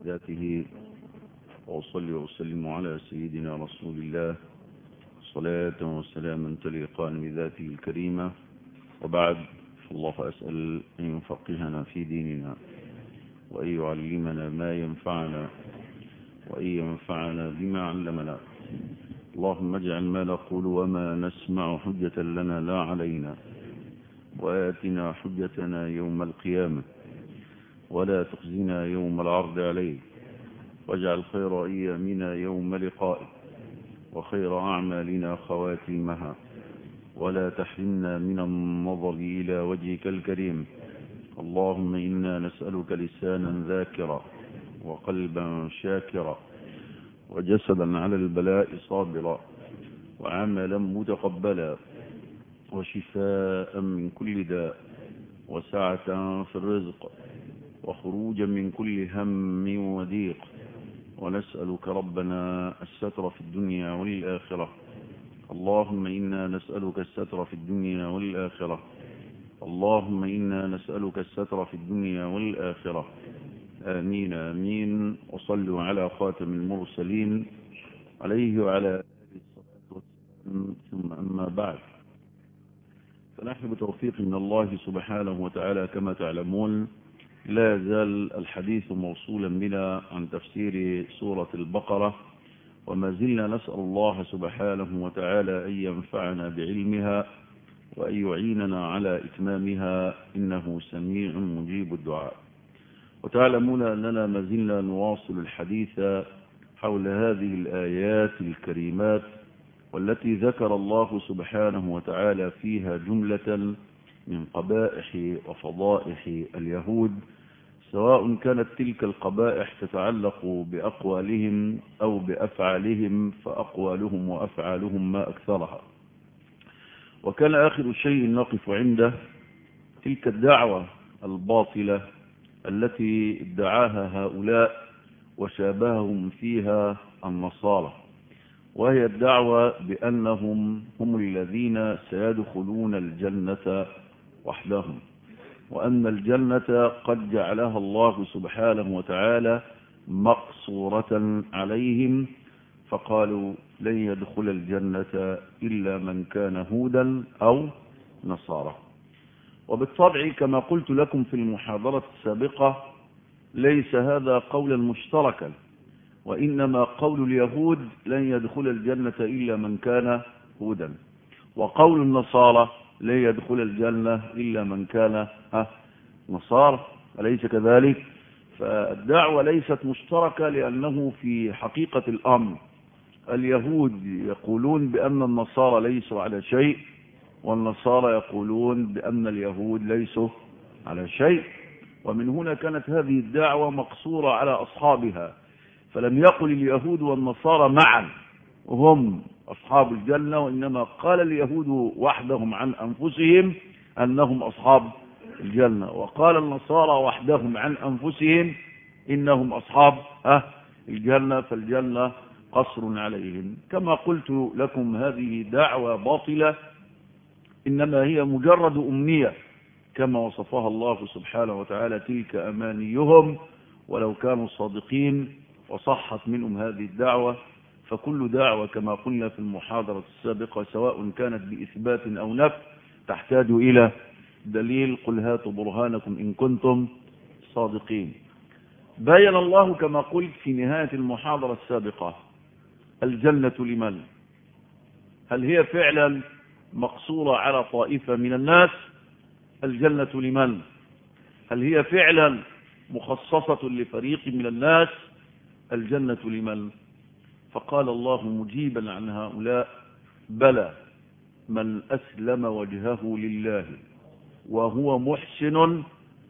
ذاته وأصلي وأسلم على سيدنا رسول الله صلاة وسلاما تليقان بذاته الكريمة وبعد فالله أسأل أن يفقهنا في ديننا وأن يعلمنا ما ينفعنا وأن ينفعنا بما علمنا اللهم اجعل ما نقول وما نسمع حجة لنا لا علينا وآتنا حجتنا يوم القيامة ولا تخزنا يوم العرض عليك واجعل خير أيامنا يوم لقائك وخير أعمالنا خواتيمها ولا تحرمنا من النظر إلى وجهك الكريم اللهم إنا نسألك لسانا ذاكرا وقلبا شاكرا وجسدا على البلاء صابرا وعملا متقبلا وشفاء من كل داء وسعة في الرزق وخروجا من كل هم وضيق ونسألك ربنا الستر في الدنيا والآخرة اللهم إنا نسألك الستر في الدنيا والآخرة اللهم إنا نسألك الستر في الدنيا والآخرة آمين آمين وصلوا على خاتم المرسلين عليه وعلى آله الصلاة والسلام ثم أما بعد فنحن بتوفيق من الله سبحانه وتعالى كما تعلمون لا يزال الحديث موصولا بنا عن تفسير سورة البقرة وما زلنا نسأل الله سبحانه وتعالى أن ينفعنا بعلمها وأن يعيننا على إتمامها إنه سميع مجيب الدعاء وتعلمون أننا ما زلنا نواصل الحديث حول هذه الآيات الكريمات والتي ذكر الله سبحانه وتعالى فيها جملة من قبائح وفضائح اليهود سواء كانت تلك القبائح تتعلق بأقوالهم أو بأفعالهم فأقوالهم وأفعالهم ما أكثرها وكان آخر شيء نقف عنده تلك الدعوة الباطلة التي ادعاها هؤلاء وشابههم فيها النصارى وهي الدعوة بأنهم هم الذين سيدخلون الجنة وحدهم وأن الجنة قد جعلها الله سبحانه وتعالى مقصورة عليهم فقالوا لن يدخل الجنة إلا من كان هودا أو نصارى وبالطبع كما قلت لكم في المحاضرة السابقة ليس هذا قولا مشتركا وإنما قول اليهود لن يدخل الجنة إلا من كان هودا وقول النصارى لن يدخل الجنة إلا من كان نصارى أليس كذلك فالدعوة ليست مشتركة لأنه في حقيقة الأمر اليهود يقولون بأن النصارى ليسوا على شيء والنصارى يقولون بأن اليهود ليسوا على شيء ومن هنا كانت هذه الدعوة مقصورة على أصحابها فلم يقل اليهود والنصارى معا هم أصحاب الجنة وإنما قال اليهود وحدهم عن أنفسهم أنهم أصحاب الجنة وقال النصارى وحدهم عن أنفسهم إنهم أصحاب أه الجنة فالجنة قصر عليهم كما قلت لكم هذه دعوة باطلة إنما هي مجرد أمنية كما وصفها الله سبحانه وتعالى تلك أمانيهم ولو كانوا صادقين وصحت منهم هذه الدعوة فكل دعوة كما قلنا في المحاضرة السابقة سواء كانت بإثبات أو نفي تحتاج إلى دليل قل هاتوا برهانكم إن كنتم صادقين بين الله كما قلت في نهاية المحاضرة السابقة الجنة لمن هل هي فعلا مقصورة على طائفة من الناس الجنة لمن هل هي فعلا مخصصة لفريق من الناس الجنة لمن فقال الله مجيبا عن هؤلاء بلى من أسلم وجهه لله وهو محسن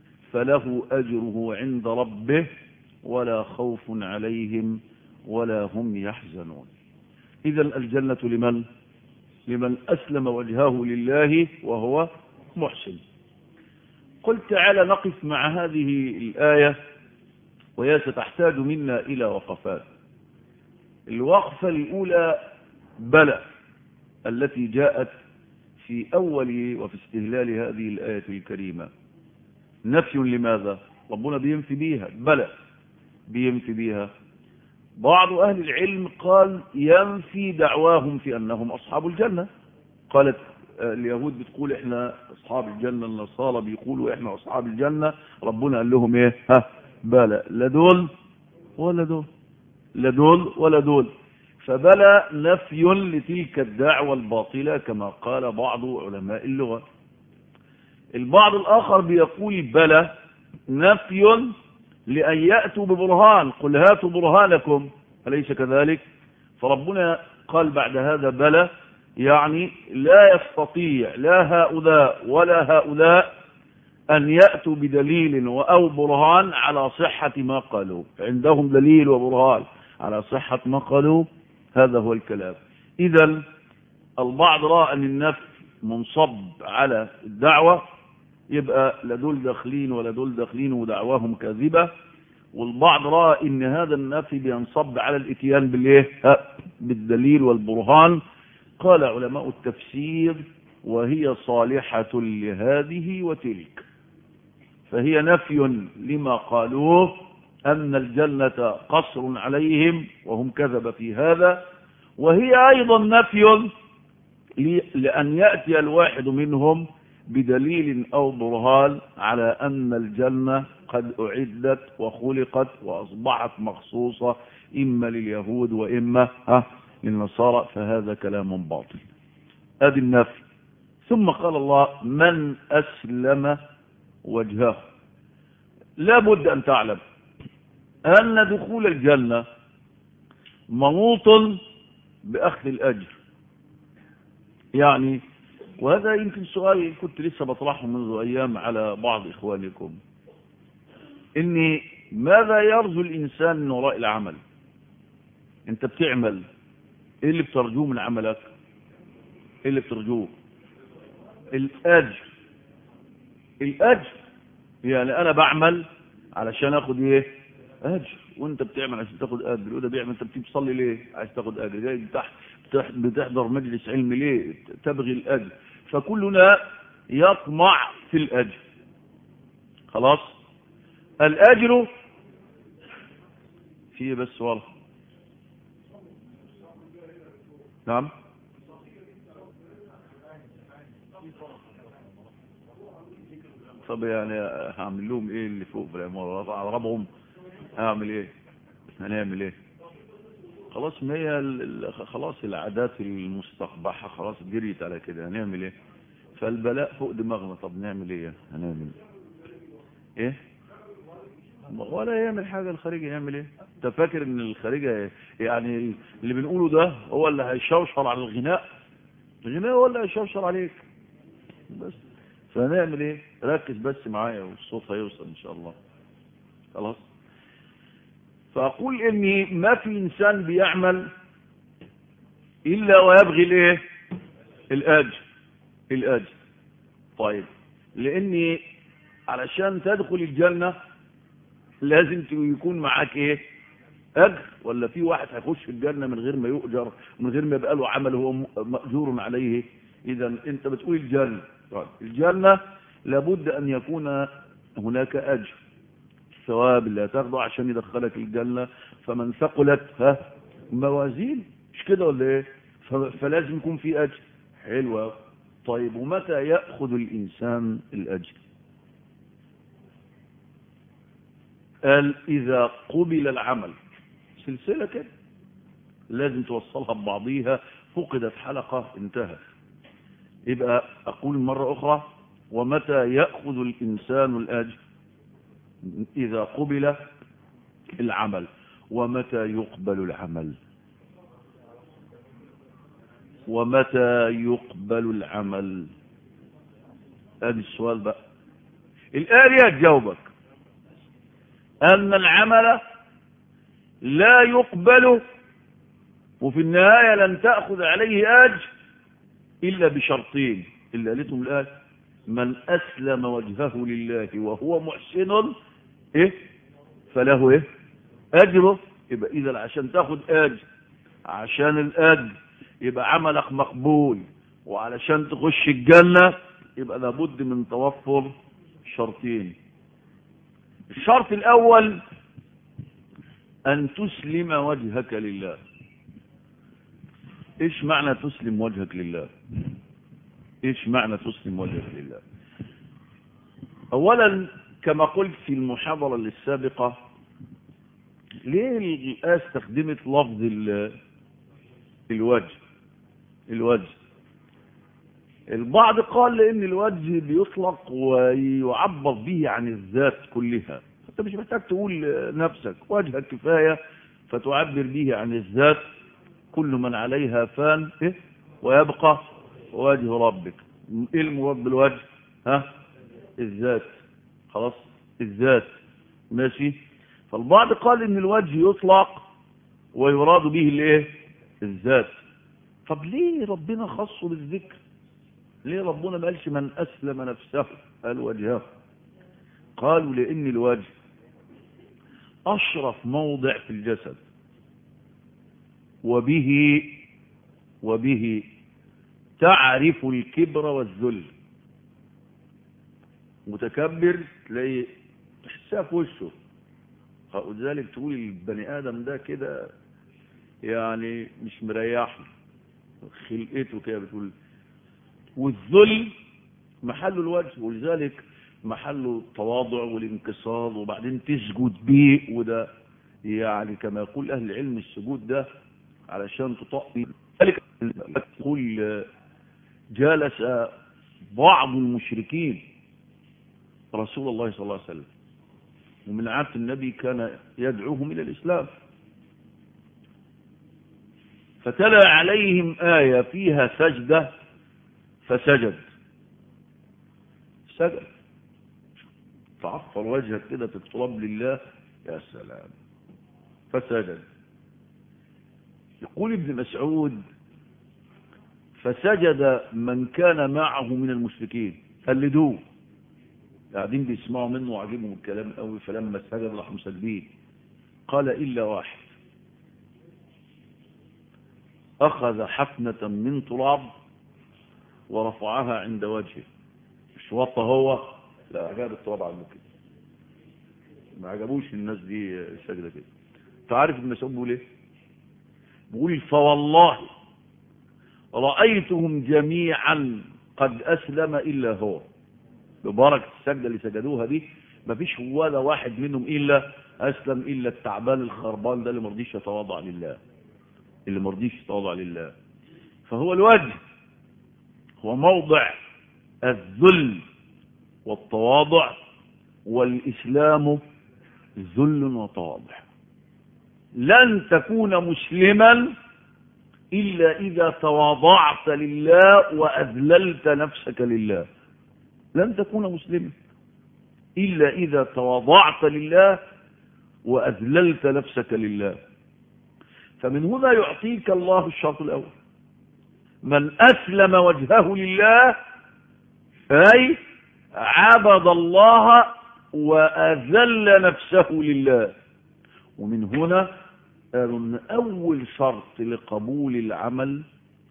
فله أجره عند ربه ولا خوف عليهم ولا هم يحزنون إذا الجنة لمن لمن أسلم وجهه لله وهو محسن قلت تعالى نقف مع هذه الآية وهي ستحتاج منا إلى وقفات الوقفة الأولى بلى التي جاءت في أول وفي استهلال هذه الآية الكريمة نفي لماذا ربنا بينفي بيها بلى بينفي بيها بعض أهل العلم قال ينفي دعواهم في أنهم أصحاب الجنة قالت اليهود بتقول احنا أصحاب الجنة النصارى بيقولوا احنا أصحاب الجنة ربنا قال لهم ايه ها بلى لا دول ولا دول لا دول ولا دول فبلى نفي لتلك الدعوة الباطلة كما قال بعض علماء اللغة البعض الآخر بيقول بلى نفي لأن يأتوا ببرهان قل هاتوا برهانكم أليس كذلك فربنا قال بعد هذا بلى يعني لا يستطيع لا هؤلاء ولا هؤلاء أن يأتوا بدليل أو برهان على صحة ما قالوا عندهم دليل وبرهان على صحة ما قالوا هذا هو الكلام إذا البعض رأى أن النفي منصب على الدعوة يبقى لا دول داخلين ولا دول داخلين ودعواهم كاذبة والبعض رأى ان هذا النفي بينصب على الاتيان بالايه بالدليل والبرهان قال علماء التفسير وهي صالحة لهذه وتلك فهي نفي لما قالوه أن الجنة قصر عليهم وهم كذب في هذا وهي أيضا نفي لأن يأتي الواحد منهم بدليل أو برهان على أن الجنة قد أعدت وخلقت وأصبحت مخصوصة إما لليهود وإما ها للنصارى فهذا كلام باطل أدي النفي ثم قال الله من أسلم وجهه لا بد أن تعلم أن دخول الجنة منوط بأخذ الأجر يعني وهذا يمكن سؤال كنت لسه بطرحه منذ أيام على بعض إخوانكم إني ماذا يرجو الإنسان من وراء العمل أنت بتعمل إيه اللي بترجوه من عملك إيه اللي بترجوه الأجر الأجر يعني أنا بعمل علشان أخد إيه أجر وأنت بتعمل عشان تاخد أجر وده بيعمل أنت بتصلي ليه عايز تاخد أجر جاي بتحضر مجلس علم ليه تبغي الأجر فكلنا يطمع في الأجر خلاص الأجر فيه بس ورا نعم طب يعني هعمل لهم ايه اللي فوق في العمارة اضربهم هعمل ايه هنعمل ايه خلاص ما هي خلاص العادات المستقبحة خلاص جريت على كده هنعمل ايه فالبلاء فوق دماغنا طب نعمل ايه هنعمل ايه ولا يعمل حاجة الخارجي يعمل ايه انت فاكر ان الخارجي يعني اللي بنقوله ده هو اللي هيشوشر على الغناء الغناء هو اللي هيشوشر عليك بس فهنعمل ايه ركز بس معايا والصوت هيوصل ان شاء الله خلاص فأقول إني ما في إنسان بيعمل إلا ويبغي الإيه الأجر الأجر طيب لأني علشان تدخل الجنة لازم يكون معاك إيه أجر ولا في واحد هيخش الجنة من غير ما يؤجر من غير ما يبقى له عمل هو مأجور عليه إذا أنت بتقول الجنة طيب الجنة لابد أن يكون هناك أجر الثواب اللي هتاخده عشان يدخلك الجنة فمن ثقلت ها موازين مش كده ولا ايه فلازم يكون في اجر حلوة طيب ومتى يأخذ الإنسان الأجر قال إذا قبل العمل سلسلة كده لازم توصلها ببعضيها فقدت حلقة انتهت يبقى أقول مرة أخرى ومتى يأخذ الإنسان الأجر إذا قبل العمل ومتى يقبل العمل ومتى يقبل العمل هذا السؤال بقى الآية تجاوبك أن العمل لا يقبل وفي النهاية لن تأخذ عليه أجر إلا بشرطين اللي قالتهم الآية من أسلم وجهه لله وهو محسن إيه فله إيه أجره يبقى إذا عشان تاخد أجر عشان الأجر يبقى عملك مقبول وعلشان تخش الجنة يبقى لابد من توفر شرطين الشرط الأول أن تسلم وجهك لله إيش معنى تسلم وجهك لله إيش معنى تسلم وجهك لله أولا كما قلت في المحاضرة السابقة ليه الآية استخدمت لفظ الوجه الوجه البعض قال لأن الوجه بيطلق ويعبر به عن الذات كلها أنت مش محتاج تقول نفسك وجهك كفاية فتعبر به عن الذات كل من عليها فان إيه؟ ويبقى وجه ربك ايه المراد بالوجه ها الذات خلاص الذات ماشي فالبعض قال ان الوجه يطلق ويراد به الايه الذات طب ليه ربنا خصه بالذكر ليه ربنا ما قالش من اسلم نفسه قال وجهه قالوا لان الوجه اشرف موضع في الجسد وبه وبه تعرف الكبر والذل متكبر تلاقي تحسها في وشه ولذلك تقول البني ادم ده كده يعني مش مريحني خلقته كده بتقول والذل محل الوجه ولذلك محله التواضع والانكسار وبعدين تسجد بيه وده يعني كما يقول اهل العلم السجود ده علشان تطأ ذلك تقول جالس بعض المشركين رسول الله صلى الله عليه وسلم ومن عادة النبي كان يدعوهم إلى الإسلام فتلا عليهم آية فيها سجدة فسجد سجد تعفر وجهك كده في التراب لله يا سلام فسجد يقول ابن مسعود فسجد من كان معه من المشركين قلدوه قاعدين بيسمعوا منه وعجبهم الكلام قوي فلما سجد راحوا مسجدين قال الا واحد اخذ حفنه من تراب ورفعها عند وجهه مش وطى هو لا عجب التراب عنه كده ما عجبوش الناس دي سجده كده تعرف ابن مسعود بيقول ايه بيقول فوالله رأيتهم جميعا قد أسلم إلا هو ببركة السجدة اللي سجدوها دي مفيش ولا واحد منهم إلا أسلم إلا التعبان الخربان ده اللي مرضيش يتواضع لله اللي مرضيش يتواضع لله فهو الوجه هو موضع الذل والتواضع والإسلام ذل وتواضع لن تكون مسلما إلا إذا تواضعت لله وأذللت نفسك لله لن تكون مسلما إلا إذا تواضعت لله وأذللت نفسك لله فمن هنا يعطيك الله الشرط الأول من أسلم وجهه لله أي عبد الله وأذل نفسه لله ومن هنا قالوا ان اول شرط لقبول العمل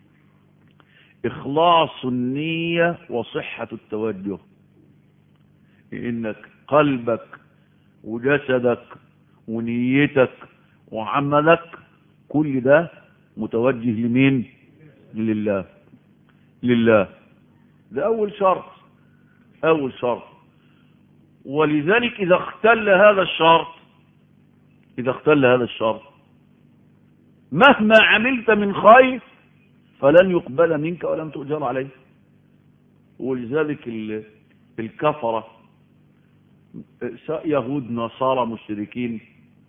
اخلاص النية وصحة التوجه انك قلبك وجسدك ونيتك وعملك كل ده متوجه لمين لله لله ده اول شرط اول شرط ولذلك اذا اختل هذا الشرط اذا اختل هذا الشرط مهما عملت من خير فلن يقبل منك ولم تؤجر عليه ولذلك الكفرة يهود نصارى مشركين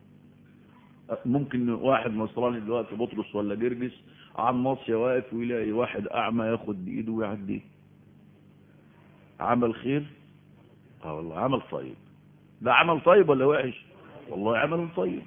ممكن واحد نصراني دلوقتي بطرس ولا جرجس عن ناصية واقف ويلاقي واحد أعمى ياخد بإيده ويعديه عمل خير اه والله عمل طيب ده عمل طيب ولا وحش والله عمل طيب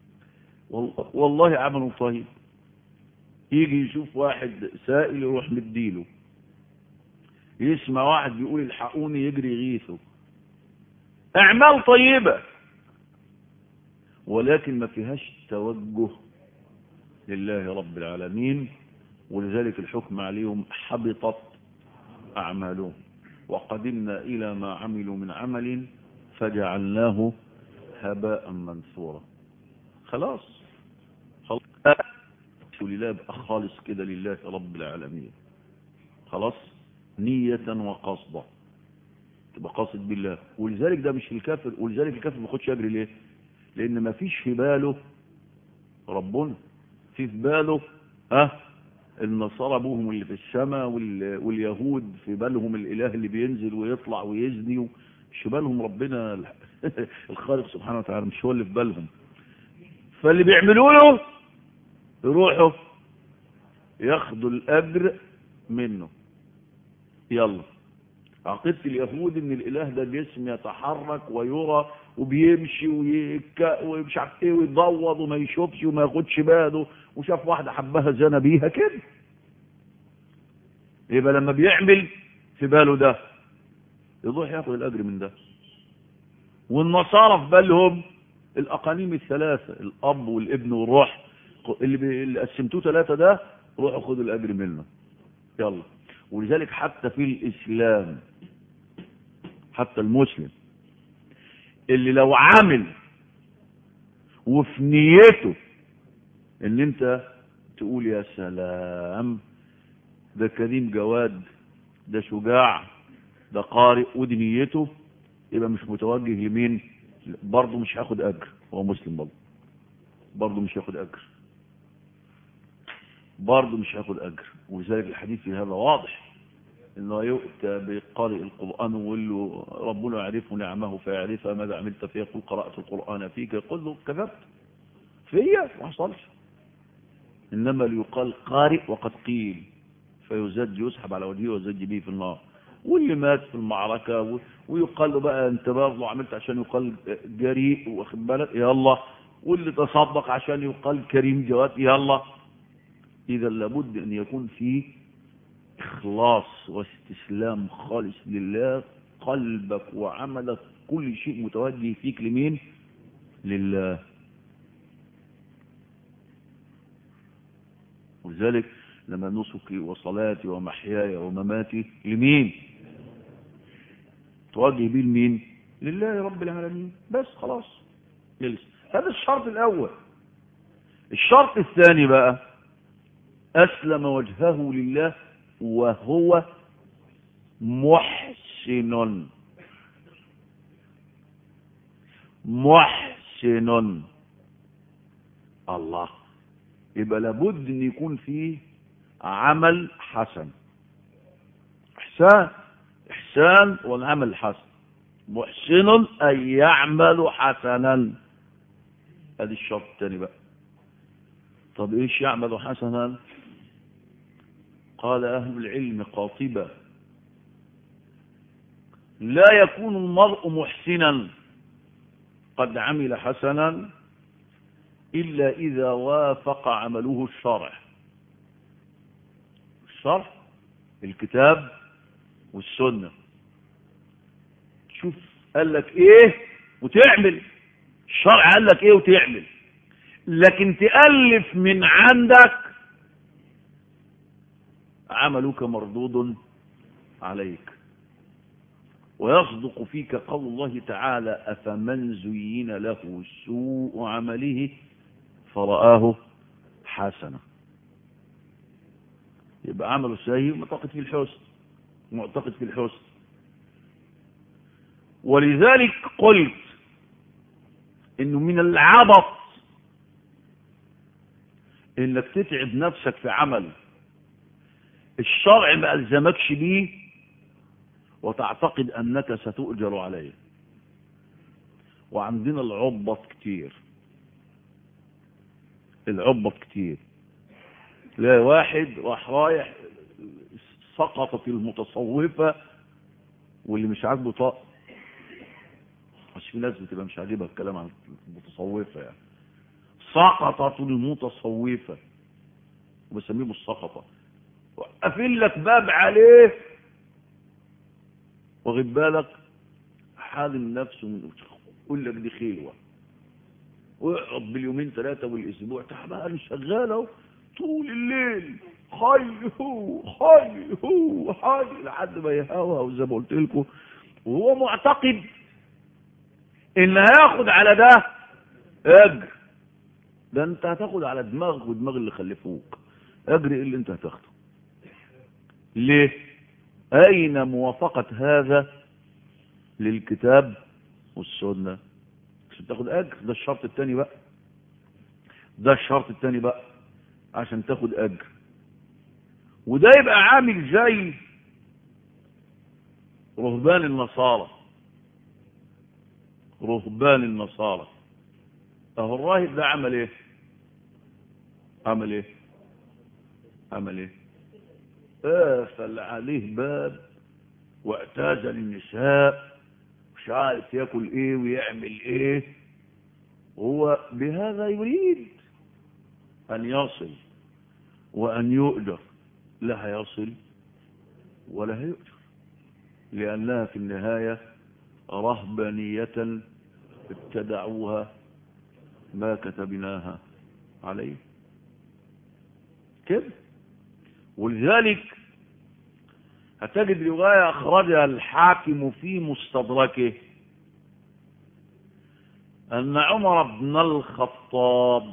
والله عمل طيب يجي يشوف واحد سائل يروح مديله يسمع واحد بيقول الحقوني يجري يغيثه اعمال طيبة ولكن ما فيهاش توجه لله رب العالمين ولذلك الحكم عليهم حبطت أعمالهم وقدمنا إلى ما عملوا من عمل فجعلناه هباء منثورا خلاص خلاص لله يبقى خالص كده لله رب العالمين خلاص نية وقصدا تبقى قاصد بالله ولذلك ده مش الكافر ولذلك الكافر ما بياخدش اجر ليه لان ما فيش في باله ربنا في في باله اه النصارى ابوهم اللي في السماء وال... واليهود في بالهم الاله اللي بينزل ويطلع ويزني مش في بالهم ربنا الخالق سبحانه وتعالى مش هو اللي في بالهم فاللي بيعملوا له يروحوا ياخدوا الاجر منه يلا عقيدة اليهود ان الاله ده جسم يتحرك ويرى وبيمشي ويك ومش عارف ايه ويضوض وما يشوفش وما ياخدش باله وشاف واحده حبها زنا بيها كده يبقى لما بيعمل في باله ده يروح ياخد الاجر من ده والنصارى في بالهم الاقانيم الثلاثه الاب والابن والروح اللي, بي... اللي قسمتوه ثلاثه ده روحوا خدوا الاجر منه يلا ولذلك حتى في الاسلام حتى المسلم اللي لو عمل وفي نيته ان انت تقول يا سلام ده كريم جواد ده شجاع ده قارئ ودي نيته يبقى مش متوجه لمين برضه مش هياخد اجر هو مسلم برضه برضه مش هياخد اجر برضه مش هياخد اجر ولذلك الحديث في هذا واضح انه يؤتى بقارئ القران ويقول له ربنا يعرف نعمه فيعرفها ماذا عملت فيه يقول قرات القران فيك يقول له كذبت فيا ما حصلش انما ليقال قارئ وقد قيل فيزج يسحب على وجهه ويزج به في النار واللي مات في المعركه ويقال له بقى انت برضه عملت عشان يقال جريء واخد بالك يلا واللي تصدق عشان يقال كريم جواد يلا اذا لابد ان يكون فيه إخلاص واستسلام خالص لله قلبك وعملك كل شيء متوجه فيك لمين لله ولذلك لما نسكي وصلاتي ومحياي ومماتي لمين توجه بيه لمين لله رب العالمين بس خلاص جلس هذا الشرط الأول الشرط الثاني بقى أسلم وجهه لله وهو محسن محسن الله يبقى لابد ان يكون فيه عمل حسن احسان احسان والعمل حسن محسن ان يعمل حسنا ادي الشرط الثاني بقى طب ايش يعمل حسنا قال أهل العلم قاطبة لا يكون المرء محسنا قد عمل حسنا إلا إذا وافق عمله الشرع الشرع الكتاب والسنة شوف قال لك ايه وتعمل الشرع قال لك ايه وتعمل لكن تألف من عندك عملك مردود عليك ويصدق فيك قول الله تعالى أفمن زين له سوء عمله فرآه حسنا يبقى عمله سيء معتقد في الحسن معتقد في الحسن ولذلك قلت انه من العبط انك تتعب نفسك في عمل الشرع ما ألزمكش بيه وتعتقد أنك ستؤجر عليه وعندنا العبط كتير العبط كتير لا واحد راح رايح سقطت المتصوفة واللي مش عاجبه طاق مش في ناس بتبقى مش عاجبها الكلام عن المتصوفة يعني سقطت المتصوفة وبسميهم السقطة وقفل لك باب عليه واخد بالك حال نفسه من يقول لك دي خلوه واقعد باليومين ثلاثه والاسبوع تعبان شغال اهو طول الليل حي هو حي هو حي لحد ما يهوى وزي ما قلت لكم وهو معتقد ان هياخد على ده اجر ده انت هتاخد على دماغك ودماغ اللي خلفوك اجري ايه اللي انت هتاخده ليه اين موافقة هذا للكتاب والسنة عشان تاخد اجر ده الشرط التاني بقى ده الشرط التاني بقى عشان تاخد اجر وده يبقى عامل زي رهبان النصارى رهبان النصارى اهو الراهب ده عمل ايه عمل ايه عمل ايه قفل عليه باب واعتزل النساء مش عارف ياكل ايه ويعمل ايه هو بهذا يريد ان يصل وان يؤجر لا هيصل ولا هيؤجر لانها في النهايه رهبانيه ابتدعوها ما كتبناها عليه كده ولذلك هتجد رواية أخرجها الحاكم في مستدركه أن عمر بن الخطاب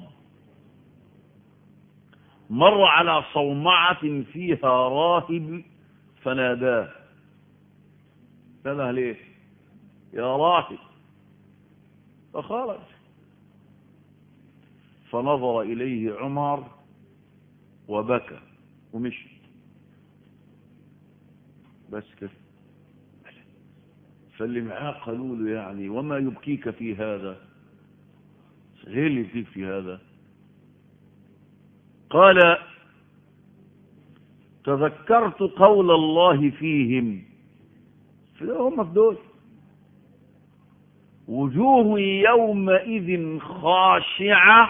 مر على صومعة فيها راهب فناداه ناداه ليه يا راهب فخرج فنظر إليه عمر وبكى ومشي بس كده فاللي معاه قالوا له يعني وما يبكيك في هذا ايه اللي يبكيك في هذا قال تذكرت قول الله فيهم في هم في دول وجوه يومئذ خاشعة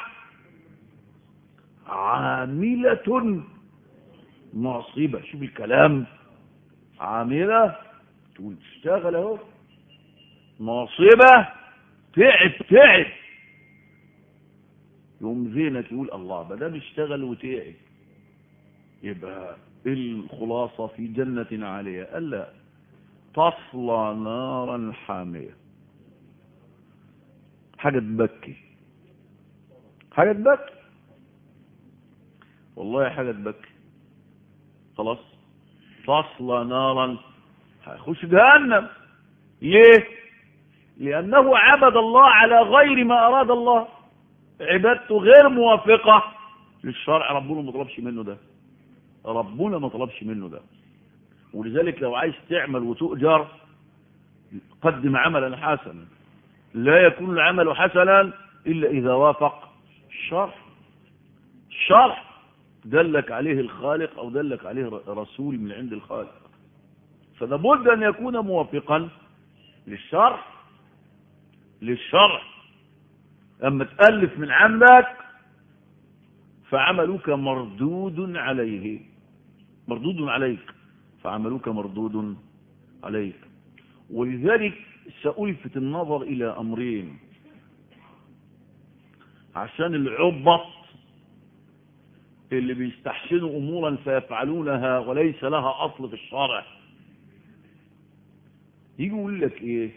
عاملة ناصبة شوف الكلام عاملة تقول تشتغل اهو ناصبة تعب تعب يوم زينك يقول الله بدل اشتغل وتعب يبقى الخلاصة في جنة عالية ألا تصلى نارا حامية حاجة تبكي حاجة تبكي والله حاجة تبكي خلاص تصلى نارا هيخش جهنم ليه لأنه عبد الله على غير ما أراد الله عبادته غير موافقة للشرع ربنا ما طلبش منه ده ربنا ما طلبش منه ده ولذلك لو عايز تعمل وتؤجر قدم عملا حسنا لا يكون العمل حسنا إلا إذا وافق الشرع الشرع دلك عليه الخالق أو دلك عليه رسول من عند الخالق فلابد أن يكون موافقا للشرع للشرع أما تألف من عندك فعملك مردود عليه مردود عليك فعملك مردود عليك ولذلك سألفت النظر إلى أمرين عشان العبط اللي بيستحسنوا أمورا فيفعلونها وليس لها أصل في الشرع يجي يقول لك إيه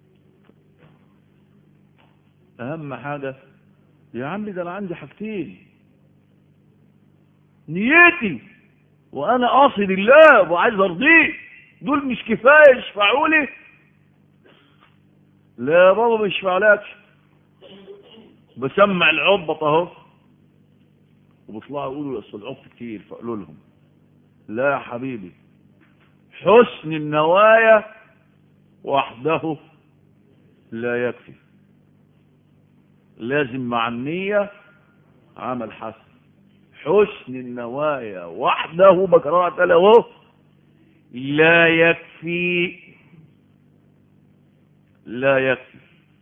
أهم حاجة يا عمي ده أنا عندي حاجتين نيتي وأنا قاصد الله وعايز أرضيه دول مش كفاية يشفعوا لي لا يا بابا ما يشفعلكش بسمع العبط اهو وبيطلعوا يقولوا اصل العبط كتير فقالوا لهم لا يا حبيبي حسن النوايا وحده لا يكفي لازم مع النية عمل حسن حسن النوايا وحده بكرات له لا يكفي لا يكفي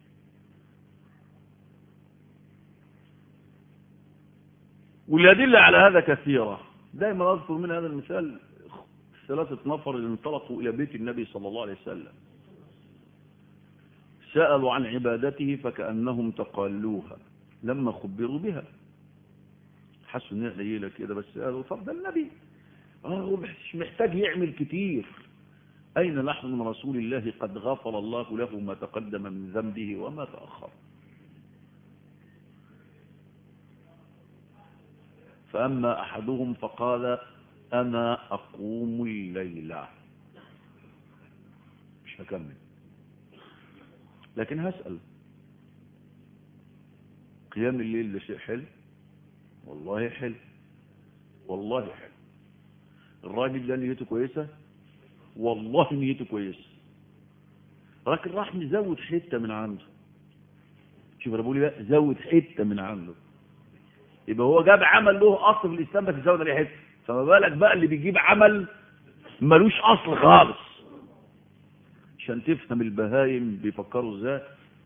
والأدلة على هذا كثيرة دائما أذكر من هذا المثال ثلاثة نفر اللي انطلقوا إلى بيت النبي صلى الله عليه وسلم سألوا عن عبادته فكأنهم تقالوها لما خبروا بها حسوا انها قليله كده بس قالوا طب ده النبي هو مش محتاج يعمل كتير أين نحن من رسول الله قد غفر الله له ما تقدم من ذنبه وما تأخر فأما أحدهم فقال أنا أقوم الليلة مش هكمل لكن هسأل قيام الليل ده شيء حلو والله حلو والله حلو الراجل ده نيته كويسة والله نيته كويسة لكن راح مزود حتة من عنده شوف انا بقول ايه بقى زود حتة من عنده يبقى هو جاب عمل له اصل في الاسلام بس زود عليه حتة فما بالك بقى اللي بيجيب عمل ملوش اصل خالص عشان تفهم البهايم بيفكروا ازاي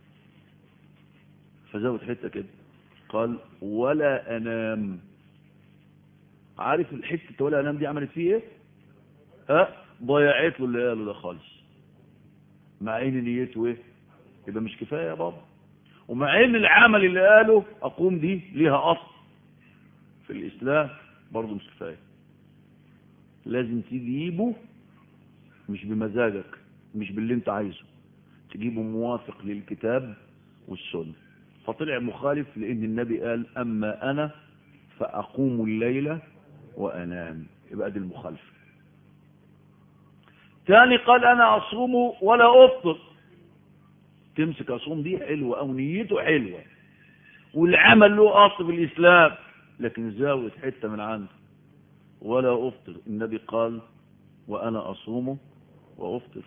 فزود حتة كده قال ولا انام عارف الحتة ولا انام دي عملت فيه ايه ها ضيعت له اللي قاله ده خالص مع ان نيته ايه يبقى مش كفايه يا بابا ومع ان العمل اللي قاله اقوم دي ليها اصل في الاسلام برضه مش كفايه لازم تجيبه مش بمزاجك مش باللي انت عايزه تجيبه موافق للكتاب والسنه فطلع مخالف لان النبي قال اما انا فاقوم الليله وانام يبقى دي المخالفه تاني قال انا اصوم ولا افطر تمسك اصوم دي حلوه او نيته حلوه والعمل له اصل في الاسلام لكن زاوت حته من عنده ولا افطر النبي قال وانا اصوم وافطر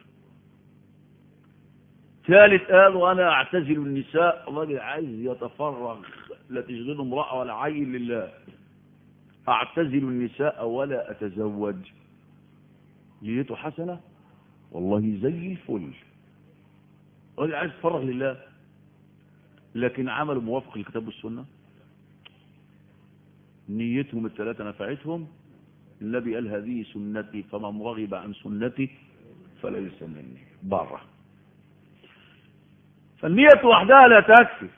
ثالث قال وانا اعتزل النساء الراجل عايز يتفرغ لا تشغله امراه ولا عيل لله اعتزل النساء ولا اتزوج نيته حسنة والله زي الفل قال عايز تفرغ لله لكن عملوا موافق للكتاب والسنة نيتهم الثلاثة نفعتهم النبي قال هذه سنتي فمن رغب عن سنتي فليس مني بره فالنية وحدها لا تكفي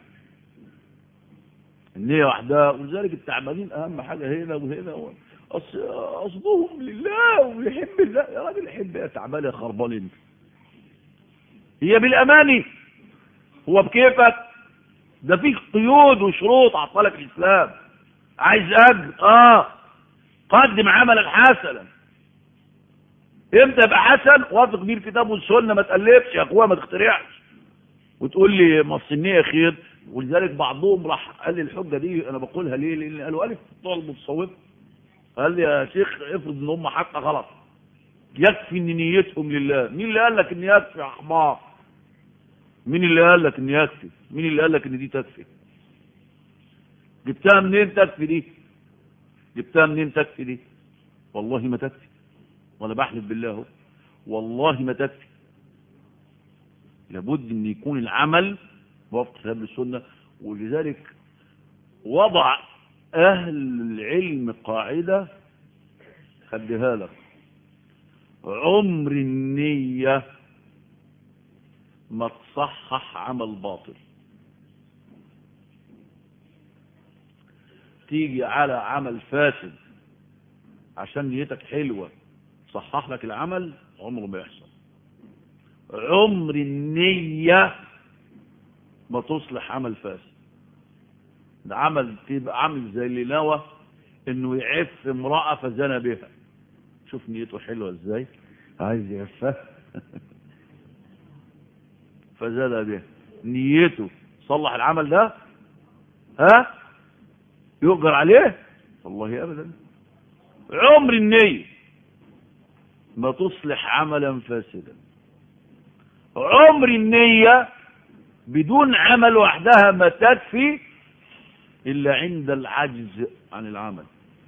النية وحدها ولذلك التعبانين أهم حاجة هنا وهنا قصدهم لله ويحب الله يا راجل يحب يا تعبان يا خربان انت هي بالاماني هو بكيفك ده فيه قيود وشروط عطلك الاسلام عايز اجر اه قدم عملك حسنا امتى يبقى حسن وافق بيه الكتاب والسنه ما تقلبش يا اخويا ما تخترعش وتقول لي ما النيه خير ولذلك بعضهم راح قال لي الحجه دي انا بقولها ليه لان قالوا الف بتوع المتصوفه قال لي يا شيخ افرض ان هم حق غلط يكفي ان نيتهم لله مين اللي قال لك ان يكفي يا حمار مين اللي قال لك ان يكفي مين اللي قال لك ان دي تكفي جبتها منين تكفي دي جبتها منين تكفي دي والله ما تكفي وانا بحلف بالله اهو والله ما تكفي لابد ان يكون العمل بوفق كتاب السنه ولذلك وضع أهل العلم قاعدة خليها لك عمر النية ما تصحح عمل باطل تيجي على عمل فاسد عشان نيتك حلوة صحح لك العمل عمره ما يحصل عمر النية ما تصلح عمل فاسد ده عمل تبقى عامل زي اللي نوى انه يعف امرأة فزنى بها شوف نيته حلوة ازاي عايز يعفها فزنى بها نيته صلح العمل ده ها يؤجر عليه والله ابدا عمر النية ما تصلح عملا فاسدا عمر النية بدون عمل وحدها ما تكفي إلا عند العجز عن العمل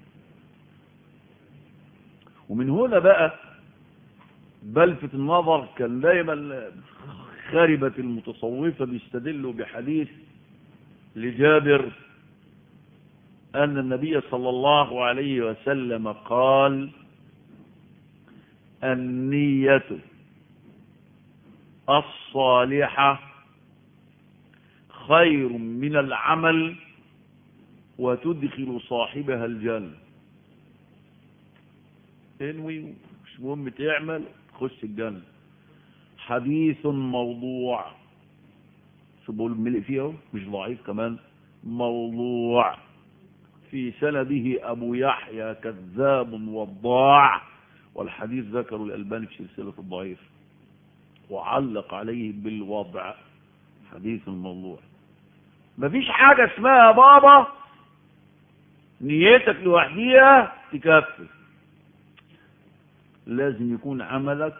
ومن هنا بقى بلفت النظر كان دايما خاربة المتصوفة بيستدلوا بحديث لجابر أن النبي صلى الله عليه وسلم قال النية الصالحة خير من العمل وتدخل صاحبها الجنة انوي مش مهم تعمل خش الجنة حديث موضوع شو بقول ملء فيه مش ضعيف كمان موضوع في سنده أبو يحيى كذاب وضاع والحديث ذكره الألباني في سلسلة الضعيف وعلق عليه بالوضع حديث الموضوع مفيش حاجة اسمها يا بابا نيتك لوحديها تكفي لازم يكون عملك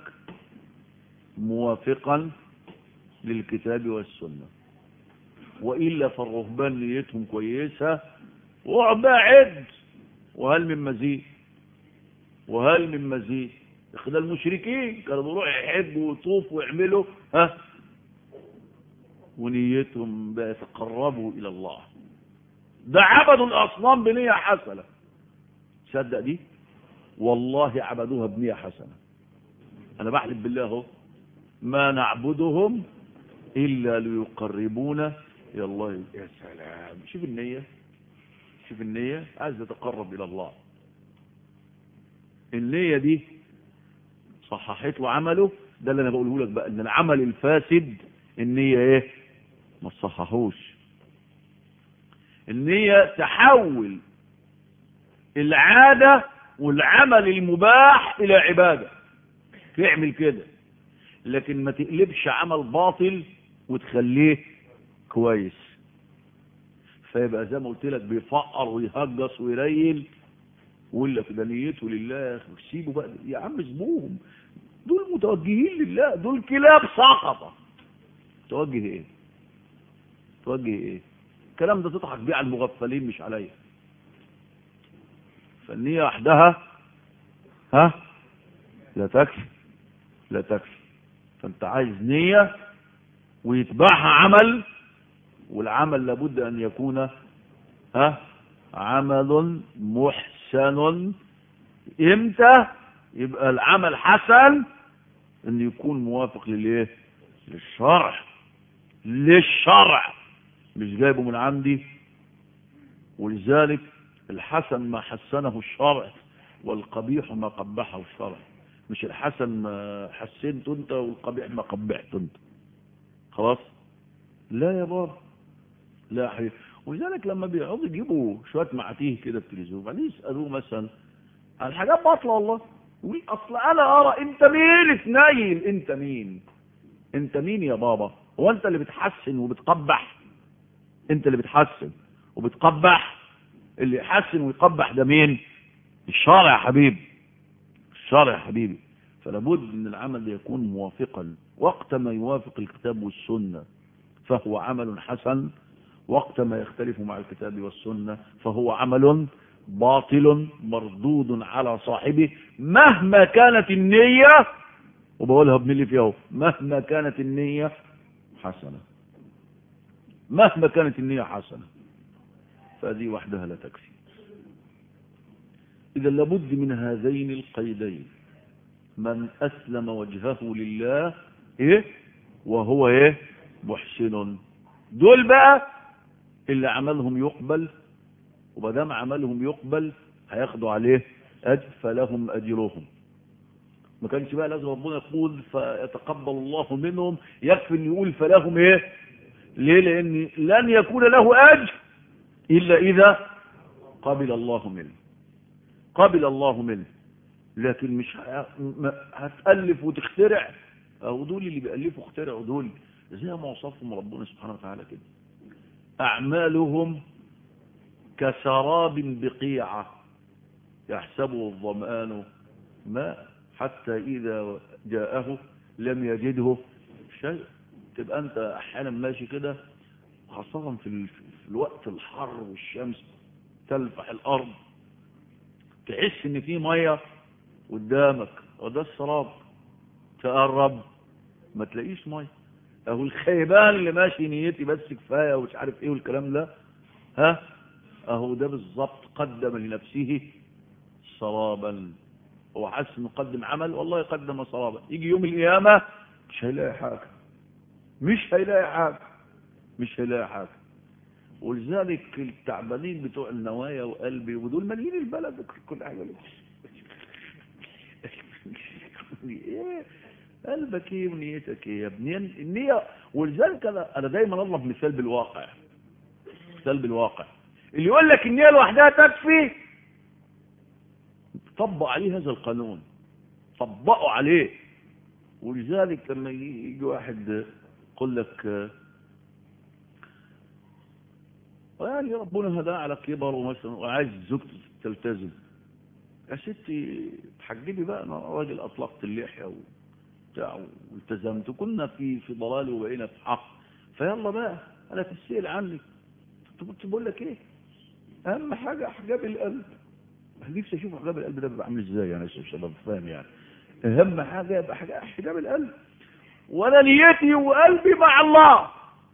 موافقا للكتاب والسنة وإلا فالرهبان نيتهم كويسة واقعد بقى عد وهل من مزيد وهل من مزيد ده المشركين كانوا بيروحوا يحبوا ويطوفوا ويعملوا ها ونيتهم بقى يتقربوا إلى الله ده عبدوا الأصنام بنية حسنة تصدق دي والله عبدوها بنية حسنة أنا بحلف بالله اهو ما نعبدهم إلا ليقربونا إلى الله يا سلام شوف النية شوف النية عايز يتقرب إلى الله النية دي صححت له عمله ده اللي أنا بقوله لك بقى إن العمل الفاسد النية إيه ما تصححوش النية تحول العادة والعمل المباح إلى عبادة تعمل كده لكن ما تقلبش عمل باطل وتخليه كويس فيبقى زي ما قلت لك بيفقر ويهجص ويريل ويقول لك ده نيته لله يا اخي سيبه بقى يا عم سيبوهم دول متوجهين لله دول كلاب سقطه توجه ايه توجه ايه الكلام ده تضحك بيه على المغفلين مش عليا فالنية وحدها ها لا تكفي لا تكفي فانت عايز نية ويتبعها عمل والعمل لابد ان يكون ها عمل محسن امتى يبقى العمل حسن ان يكون موافق للايه للشرع للشرع مش جايبه من عندي ولذلك الحسن ما حسنه الشرع والقبيح ما قبحه الشرع مش الحسن ما حسنته انت والقبيح ما قبحته انت خلاص لا يا بابا لا يا حبيبي ولذلك لما بيقعدوا يجيبوا شويه معاتيه كده في التلفزيون وبعدين يسالوه مثلا عن حاجات باطله والله يقول اصل انا ارى انت مين تنيل انت مين انت مين يا بابا هو انت اللي بتحسن وبتقبح انت اللي بتحسن وبتقبح اللي يحسن ويقبح ده مين الشارع يا حبيبي الشارع يا حبيبي فلابد ان العمل يكون موافقا وقت ما يوافق الكتاب والسنه فهو عمل حسن وقت ما يختلف مع الكتاب والسنه فهو عمل باطل مردود على صاحبه مهما كانت النيه وبقولها ابن اللي فيها مهما كانت النيه حسنه مهما كانت النيه حسنه فهذه وحدها لا تكفي إذا لابد من هذين القيدين من أسلم وجهه لله إيه وهو إيه محسن دول بقى اللي عملهم يقبل ومدام عملهم يقبل هياخدوا عليه أجر فلهم أجرهم ما كانش بقى لازم ربنا يقول فيتقبل الله منهم يكفي ان يقول فلهم ايه ليه لان لن يكون له اجر إلا إذا قبل الله منه قبل الله منه لكن مش هتألف وتخترع أو دول اللي بيألفوا اخترعوا دول زي ما وصفهم ربنا سبحانه وتعالى كده أعمالهم كسراب بقيعة يحسبه الظمآن ماء حتى إذا جاءه لم يجده شيء تبقى أنت أحيانا ماشي كده خاصة في الوقت الحر والشمس تلفح الأرض تحس إن في مية قدامك وده السراب تقرب ما تلاقيش مية أهو الخيبان اللي ماشي نيتي بس كفاية ومش عارف إيه والكلام ده ها أهو ده بالظبط قدم لنفسه سرابا هو حاسس إنه قدم عمل والله يقدم سرابا يجي يوم القيامة مش هيلاقي حاجة مش هيلاقي حاجة مش هيلاقي حاجة ولذلك التعبانين بتوع النوايا وقلبي ودول مالين البلد كل حاجة ايه قلبك ايه ونيتك ايه يا ابني النية ولذلك انا انا دايما اضرب مثال بالواقع مثال بالواقع اللي يقول لك النية لوحدها تكفي طبق عليه هذا القانون طبقوا عليه ولذلك لما يجي واحد يقول لك يعني ربنا هداه على كبر ومثلا وعايز زوجته تلتزم يا ستي تحجبي بقى انا راجل اطلقت اللحيه وبتاع والتزمت كنا في في ضلال وبقينا في حق فيلا بقى انا تسال عنك كنت بقول لك ايه اهم حاجه احجاب القلب نفسي اشوف احجاب القلب ده بيبقى عامل ازاي يعني عشان شباب فاهم يعني اهم حاجه يبقى حجاب القلب وانا نيتي وقلبي مع الله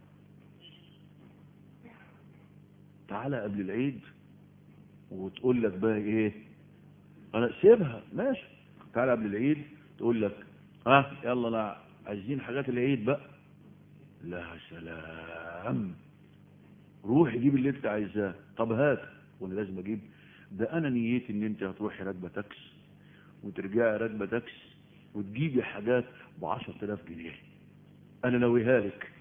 تعالى قبل العيد وتقول لك بقى ايه انا سيبها ماشي تعالى قبل العيد تقول لك ها آه يلا لا عايزين حاجات العيد بقى لا سلام روح جيب اللي انت عايزاه طب هات وانا لازم اجيب ده انا نيتي ان انت هتروحي راكبه تاكس وترجعي راكبه تاكس وتجيبي حاجات ب 10000 جنيه انا ناويها لك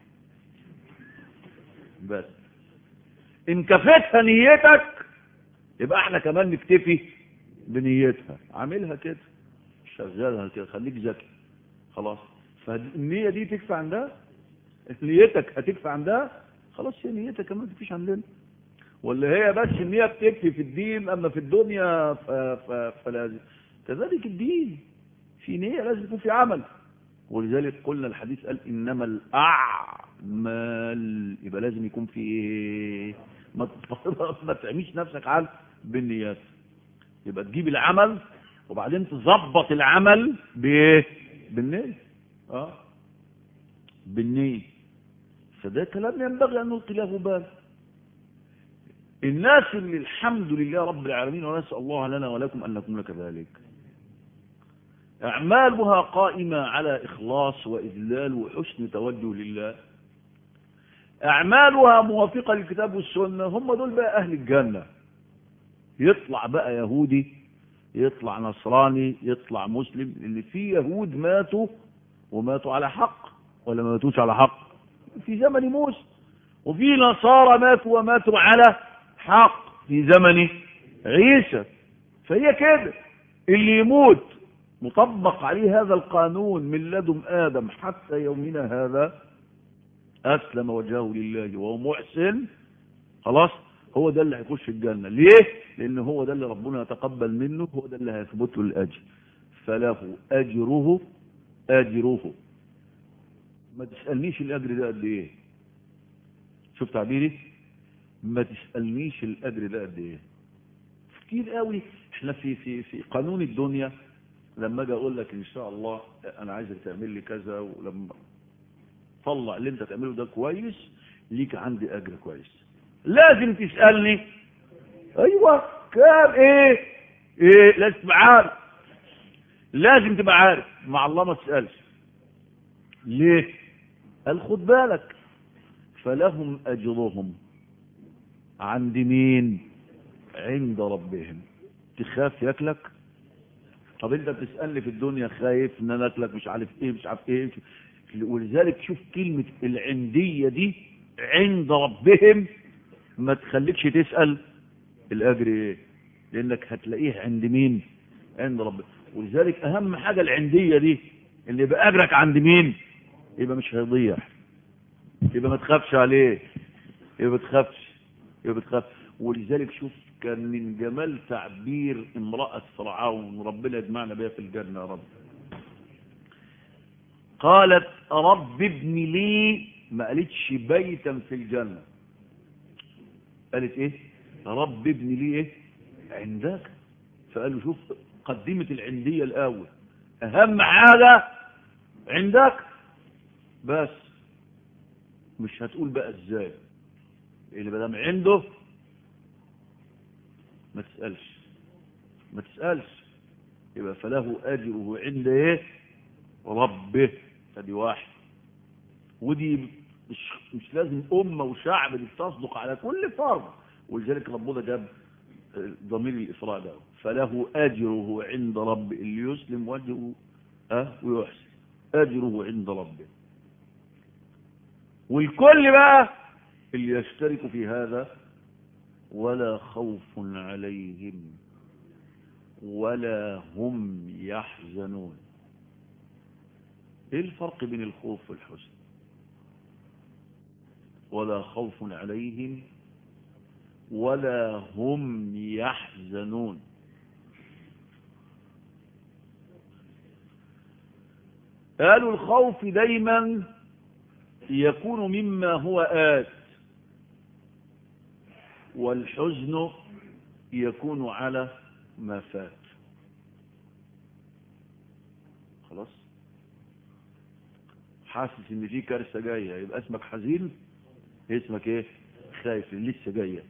بس ان كفتها نيتك يبقى احنا كمان نكتفي بنيتها عاملها كده شغلها كده خليك ذكي خلاص فالنية دي تكفي عندها نيتك هتكفي عندها خلاص هي نيتك كمان تكفيش عندنا ولا هي بس النية بتكفي في الدين اما في الدنيا فلازم كذلك الدين في نية لازم يكون في عمل ولذلك قلنا الحديث قال انما الاعمال يبقى لازم يكون في ايه ما ما تعميش نفسك على بالنيات يبقى تجيب العمل وبعدين تظبط العمل بايه بالنية اه بالنية فده كلام ينبغي ان نلقي له بال الناس اللي الحمد لله رب العالمين ونسأل الله لنا ولكم أن نكون كذلك أعمالها قائمة على إخلاص وإذلال وحسن توجه لله أعمالها موافقة للكتاب والسنة هم دول بقى أهل الجنة يطلع بقى يهودي يطلع نصراني يطلع مسلم اللي في يهود ماتوا وماتوا على حق ولا ما ماتوش على حق في زمن موسى وفي نصارى ماتوا وماتوا على حق في زمن عيسى فهي كده اللي يموت مطبق عليه هذا القانون من لدن آدم حتى يومنا هذا أسلم وجهه لله وهو محسن خلاص هو ده اللي هيخش الجنة ليه؟ لأن هو ده اللي ربنا يتقبل منه هو ده اللي هيثبت له الأجر فله أجره أجره ما تسألنيش الأجر ده قد إيه شوف تعبيري ما تسألنيش الأجر ده قد إيه كتير قوي احنا في في في قانون الدنيا لما اجي اقول لك ان شاء الله انا عايزك تعمل لي كذا ولما طلع اللي انت تعمله ده كويس ليك عندي اجر كويس لازم تسالني ايوه كام ايه ايه لازم تبقى عارف لازم تبقى عارف مع الله ما تسالش ليه قال خد بالك فلهم اجرهم عند مين عند ربهم تخاف ياكلك طب انت بتسالني في الدنيا خايف ان انا اكلك مش عارف ايه مش عارف ايه ولذلك شوف كلمه العنديه دي عند ربهم ما تخليكش تسال الاجر ايه لانك هتلاقيه عند مين عند ربك ولذلك اهم حاجه العنديه دي اللي يبقى اجرك عند مين يبقى مش هيضيع يبقى ما تخافش عليه يبقى ما تخافش يبقى ما تخافش ولذلك شوف كان من جمال تعبير امرأة فرعون ربنا يجمعنا بها في الجنة يا رب قالت رب ابن لي ما قالتش بيتا في الجنة قالت ايه رب ابن لي ايه عندك فقالوا شوف قدمت العندية الاول اهم حاجة عندك بس مش هتقول بقى ازاي اللي بدام عنده ما تسألش ما تسألش يبقى فله أجره عند ايه ربه فدي واحد ودي مش, مش لازم أمة وشعب اللي تصدق على كل فرد ولذلك ربنا جاب ضمير الإسراء ده فله أجره عند رب اللي يسلم وجهه أه ويحسن أجره عند ربه والكل بقى اللي يشترك في هذا ولا خوف عليهم ولا هم يحزنون ايه الفرق بين الخوف والحزن ولا خوف عليهم ولا هم يحزنون قالوا الخوف دايما يكون مما هو آت والحزن يكون على ما فات خلاص حاسس ان في كارثه جايه يبقى اسمك حزين اسمك ايه خايف اللي لسه جايه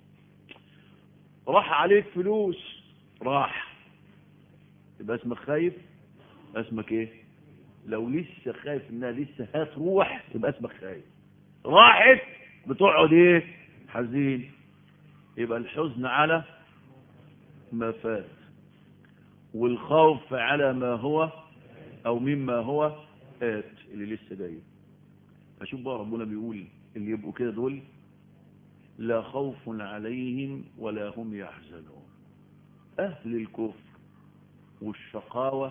راح عليك فلوس راح يبقى اسمك خايف اسمك ايه لو لسه خايف انها لسه هتروح يبقى اسمك خايف راحت بتقعد ايه حزين يبقى الحزن على ما فات والخوف على ما هو او مما هو آت اللي لسه جاي فشوف بقى ربنا بيقول اللي يبقوا كده دول لا خوف عليهم ولا هم يحزنون أهل الكفر والشقاوة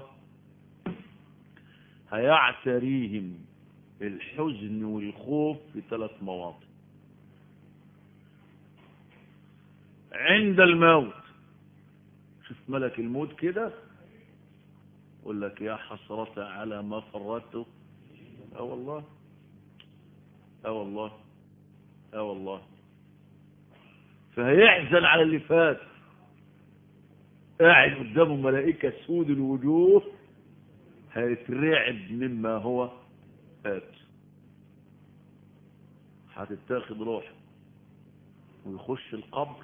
هيعتريهم الحزن والخوف في ثلاث مواطن عند الموت شوف ملك الموت كده يقول لك يا حسرة على ما فرطته اه والله اه والله اه والله فهيحزن على اللي فات قاعد قدامه ملائكة سود الوجوه هيترعب مما هو آت هتتاخد روحه ويخش القبر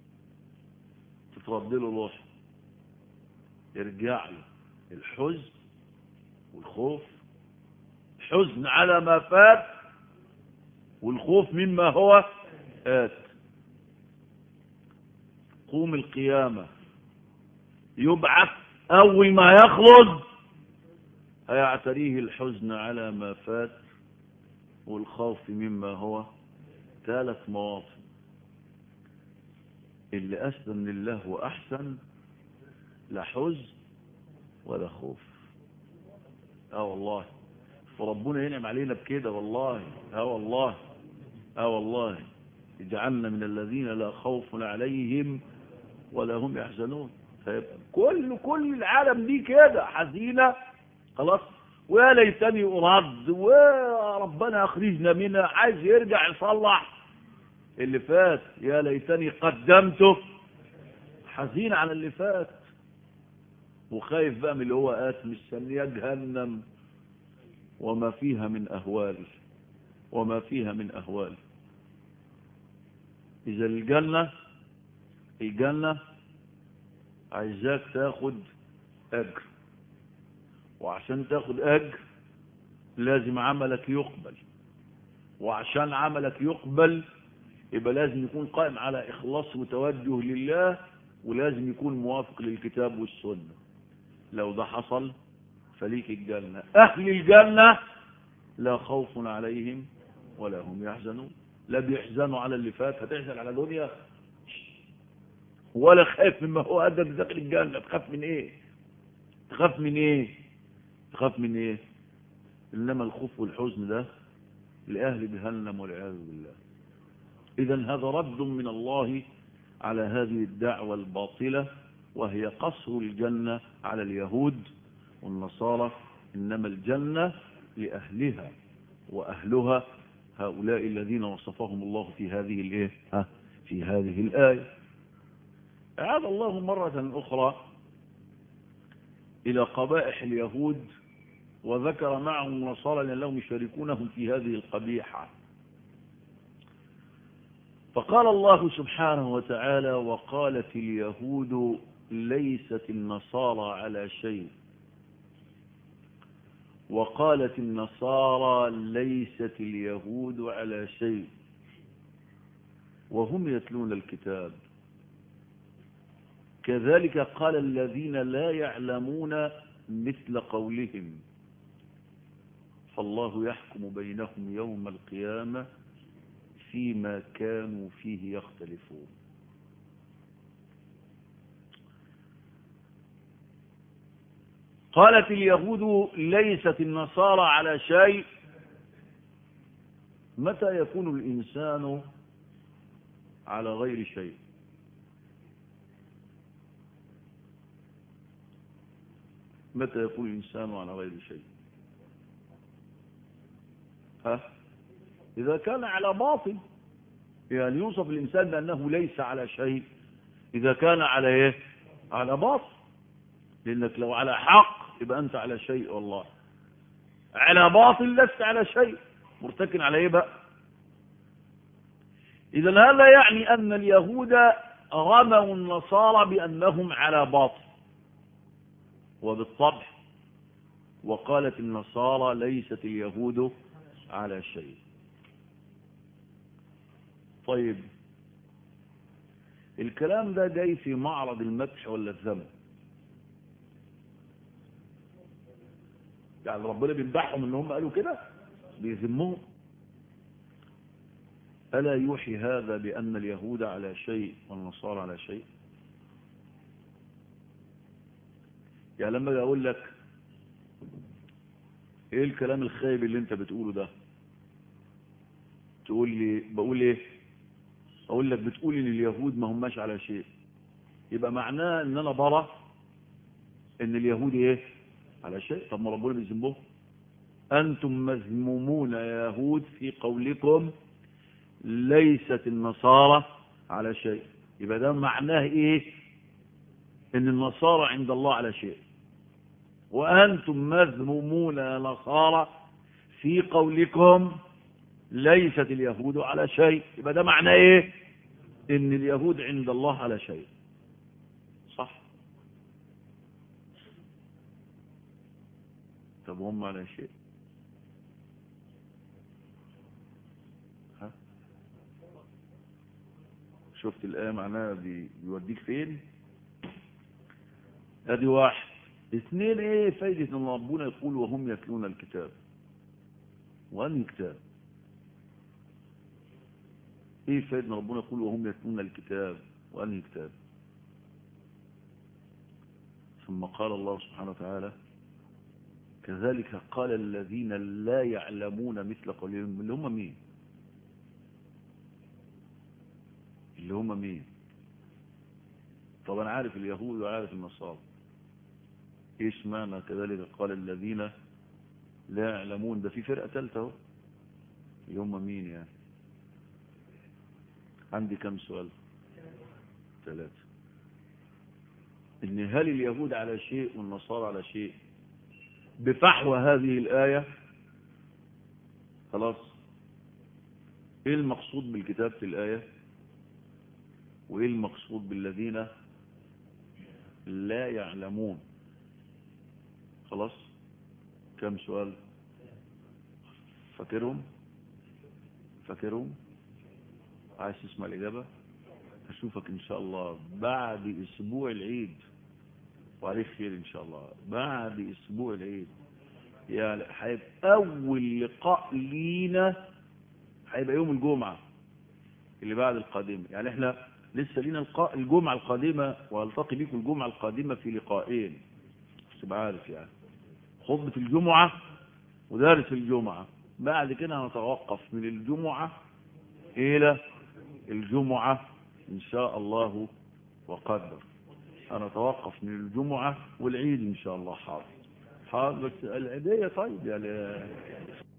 تترد له روحه يرجع له الحزن والخوف حزن على ما فات والخوف مما هو آت قوم القيامة يبعث أول ما يخلص هيعتريه الحزن على ما فات والخوف مما هو ثلاث مواطن اللي أسلم لله وأحسن لا حزن ولا خوف اه والله فربنا ينعم علينا بكده والله اه والله اه والله اجعلنا من الذين لا خوف عليهم ولا هم يحزنون فيبقى كل كل العالم دي كده حزينه خلاص ويا ليتني ارد وربنا اخرجنا منها عايز يرجع يصلح اللي فات يا ليتني قدمته حزين على اللي فات وخايف بقى من اللي هو آت مستنيه جهنم وما فيها من أهوال وما فيها من أهوال إذا الجنة الجنة عايزاك تاخد أجر وعشان تاخد أجر لازم عملك يقبل وعشان عملك يقبل يبقى لازم يكون قائم على إخلاص وتوجه لله ولازم يكون موافق للكتاب والسنة لو ده حصل فليك الجنة أهل الجنة لا خوف عليهم ولا هم يحزنون لا بيحزنوا على اللي فات هتحزن على دنيا ولا خايف مما هو أدى بداخل الجنة تخاف من إيه تخاف من إيه تخاف من إيه إنما الخوف والحزن ده لأهل جهنم والعياذ بالله إذا هذا رد من الله على هذه الدعوة الباطلة وهي قصر الجنة على اليهود والنصارى إنما الجنة لأهلها وأهلها هؤلاء الذين وصفهم الله في هذه الإيه؟ في هذه الآية عاد الله مرة أخرى إلى قبائح اليهود وذكر معهم النصارى لأنهم يشاركونهم في هذه القبيحة فقال الله سبحانه وتعالى وقالت اليهود ليست النصارى على شيء وقالت النصارى ليست اليهود على شيء وهم يتلون الكتاب كذلك قال الذين لا يعلمون مثل قولهم فالله يحكم بينهم يوم القيامة فيما كانوا فيه يختلفون قالت اليهود ليست النصارى على شيء متى يكون الإنسان على غير شيء متى يكون الإنسان على غير شيء ها إذا كان على باطل يعني يوصف الإنسان بأنه ليس على شيء إذا كان على إيه على باطل لأنك لو على حق يبقى أنت على شيء والله على باطل لست على شيء مرتكن على إيه بقى إذا هذا يعني أن اليهود رموا النصارى بأنهم على باطل وبالطبع وقالت النصارى ليست اليهود على شيء طيب الكلام ده جاي في معرض المدح ولا الذم يعني ربنا بيمدحهم ان هم قالوا كده بيذمهم ألا يوحي هذا بأن اليهود على شيء والنصارى على شيء يعني لما أقول لك ايه الكلام الخايب اللي انت بتقوله ده تقول لي بقول ايه اقول لك بتقول ان اليهود ما هماش على شيء يبقى معناه ان انا برى ان اليهود ايه على شيء طب ما ربنا بيذمهم انتم مذمومون يا يهود في قولكم ليست النصارى على شيء يبقى ده معناه ايه ان النصارى عند الله على شيء وانتم مذمومون يا نصارى في قولكم ليست اليهود على شيء يبقى ده معناه ايه ان اليهود عند الله على شيء صح طب هم على شيء ها شفت الآية معناها بيوديك فين ادي واحد اثنين ايه فايدة ان ربنا يقول وهم يتلون الكتاب وأنهي كتاب ايه فايدة ان ربنا يقول وهم يتلون الكتاب وأنهي كتاب ثم قال الله سبحانه وتعالى كذلك قال الذين لا يعلمون مثل قولهم اللي هم مين اللي هم مين طب انا عارف اليهود وعارف النصارى ايش معنى كذلك قال الذين لا يعلمون ده في فرقة ثالثة اهو اللي هم مين يعني عندي كم سؤال ثلاثة ان هل اليهود على شيء والنصارى على شيء بفحوى هذه الآية خلاص ايه المقصود بالكتابة الآية وايه المقصود بالذين لا يعلمون خلاص كم سؤال فاكرهم فاكرهم عايز تسمع الإجابة هشوفك إن شاء الله بعد أسبوع العيد وعليك خير إن شاء الله بعد أسبوع العيد يعني هيبقى أول لقاء لينا هيبقى يوم الجمعة اللي بعد القادمة يعني احنا لسه لينا لقاء الجمعة القادمة والتقي بكم الجمعة القادمة في لقاءين بس تبقى عارف يعني خطبة الجمعة ودارس الجمعة بعد كده هنتوقف من الجمعة إلى الجمعة إن شاء الله وقدر هنتوقف من الجمعة والعيد إن شاء الله حاضر حاضر بس العيدية طيب يعني